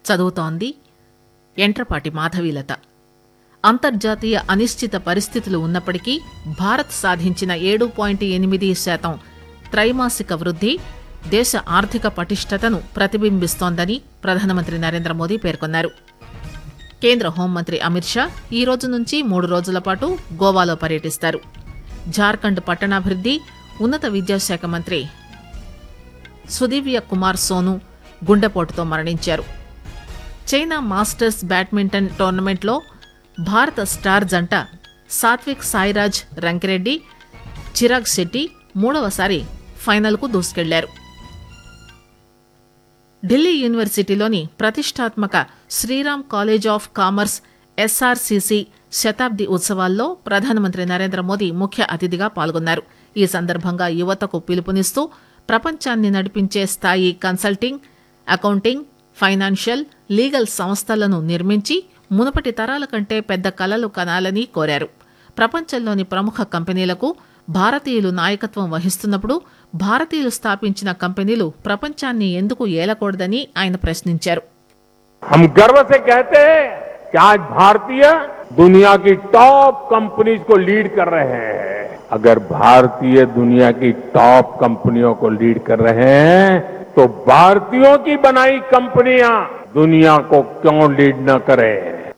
చదువుతోంది ఎంట్రపాటి మాధవీలత అంతర్జాతీయ అనిశ్చిత పరిస్థితులు ఉన్నప్పటికీ భారత్ సాధించిన ఏడు పాయింట్ ఎనిమిది శాతం త్రైమాసిక వృద్ధి దేశ ఆర్థిక పటిష్టతను ప్రతిబింబిస్తోందని ప్రధానమంత్రి నరేంద్ర మోదీ పేర్కొన్నారు కేంద్ర హోంమంత్రి అమిత్ షా ఈ రోజు నుంచి మూడు రోజుల పాటు గోవాలో పర్యటిస్తారు జార్ఖండ్ పట్టణాభివృద్ది ఉన్నత విద్యాశాఖ మంత్రి సుదివ్య కుమార్ సోను గుండెపోటుతో మరణించారు చైనా మాస్టర్స్ బ్యాడ్మింటన్ టోర్నమెంట్లో భారత స్టార్ జంట సాత్విక్ సాయిరాజ్ రంకిరెడ్డి చిరాగ్ శెట్టి మూడవసారి ఫైనల్కు దూసుకెళ్లారు ఢిల్లీ యూనివర్సిటీలోని ప్రతిష్టాత్మక Shri Ram college of commerce SRCC శతాబ్ది ఉత్సవాల్లో ప్రధానమంత్రి నరేంద్ర మోదీ ముఖ్య అతిథిగా పాల్గొన్నారు ఈ సందర్భంగా యువతకు పిలుపునిస్తూ ప్రపంచాన్ని నడిపించే స్థాయి కన్సల్టింగ్ అకౌంటింగ్ ఫైనాన్షియల్ లీగల్ సంస్థలను నిర్మించి మునుపటి తరాల కంటే పెద్ద కలలు కనాలని కోరారు ప్రపంచంలోని ప్రముఖ కంపెనీలకు భారతీయులు నాయకత్వం వహిస్తున్నప్పుడు భారతీయులు స్థాపించిన కంపెనీలు ప్రపంచాన్ని ఎందుకు ఏలకూడదని ఆయన ప్రశ్నించారు हम गर्व से कहते हैं कि आज भारतीय दुनिया की टॉप कंपनीज को लीड कर रहे हैं अगर भारतीय दुनिया की टॉप कंपनियों को लीड कर रहे हैं तो भारतीयों की बनाई कंपनियां दुनिया को क्यों लीड न करें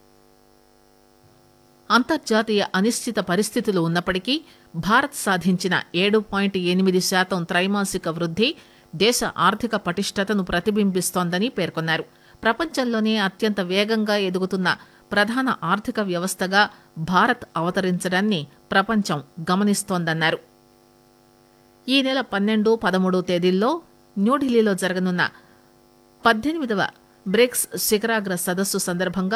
అంతర్జాతీయ అనిశ్చిత పరిస్థితులు ఉన్నప్పటికీ భారత్ సాధించిన ఏడు పాయింట్ ఎనిమిది శాతం త్రైమాసిక వృద్ధి దేశ ఆర్థిక పటిష్టతను ప్రతిబింబిస్తోందని పేర్కొన్నారు ప్రపంచంలోనే అత్యంత వేగంగా ఎదుగుతున్న ప్రధాన ఆర్థిక వ్యవస్థగా భారత్ అవతరించడాన్ని ప్రపంచం గమనిస్తోందన్నారు ఈ నెల పన్నెండు పదమూడు తేదీల్లో న్యూఢిల్లీలో జరగనున్న పద్దెనిమిదవ బ్రిక్స్ శిఖరాగ్ర సదస్సు సందర్భంగా